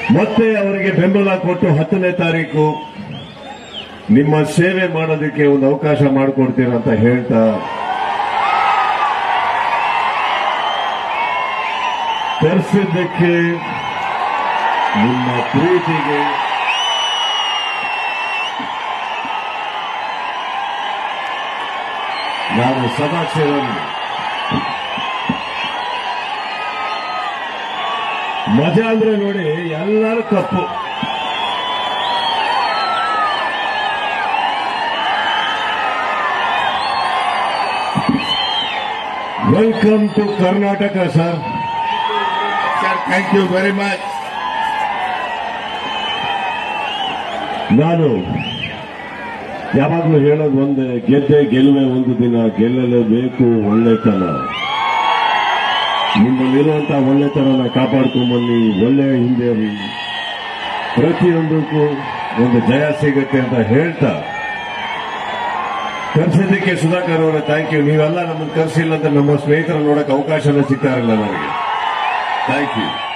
ಮತ್ತೆ ಅವರಿಗೆ ಬೆಂಬಲ ಕೊಟ್ಟು ಹತ್ತನೇ ತಾರೀಕು ನಿಮ್ಮ ಸೇವೆ ಮಾಡೋದಕ್ಕೆ ಒಂದು ಅವಕಾಶ ಮಾಡಿಕೊಡ್ತೀರಂತ ಹೇಳ್ತಾ ಕರೆಸಿದ್ದಕ್ಕೆ ನಿಮ್ಮ ಪ್ರೀತಿಗೆ ನಾನು ಸದಾ ಸೇವನೆ ಮಜಾ ಅಂದ್ರೆ ನೋಡಿ ಎಲ್ಲರೂ ಕಪ್ಪು welcome to Karnataka sir Sir, thank you very much. ನಾನು ಯಾವಾಗಲೂ ಹೇಳೋದು ಒಂದೇ ಗೆದ್ದೆ ಗೆಲುವೆ ಒಂದು ದಿನ ಗೆಲ್ಲಲೇಬೇಕು ಒಳ್ಳೆತನ ನಿಮ್ಮಲ್ಲಿರುವಂತಹ ಒಳ್ಳೆತನನ ಕಾಪಾಡ್ಕೊಂಬನ್ನಿ ಒಳ್ಳೆ ಹಿಂದೆ ಪ್ರತಿಯೊಂದಕ್ಕೂ ಒಂದು ಜಯ ಸಿಗುತ್ತೆ ಅಂತ ಹೇಳ್ತಾ ಕರ್ಸಿದ್ದಕ್ಕೆ ಸುಧಾಕರ್ ಅವರ ಥ್ಯಾಂಕ್ ಯು ನೀವೆಲ್ಲ ನಮ್ಮನ್ನು ಕರ್ಸಿಲ್ಲ ಅಂತ ನಮ್ಮ ಸ್ನೇಹಿತರ ನೋಡಕ್ಕೆ ಅವಕಾಶನ ಸಿಗ್ತಾ ಇರಲಿಲ್ಲ ನನಗೆ ಥ್ಯಾಂಕ್ ಯು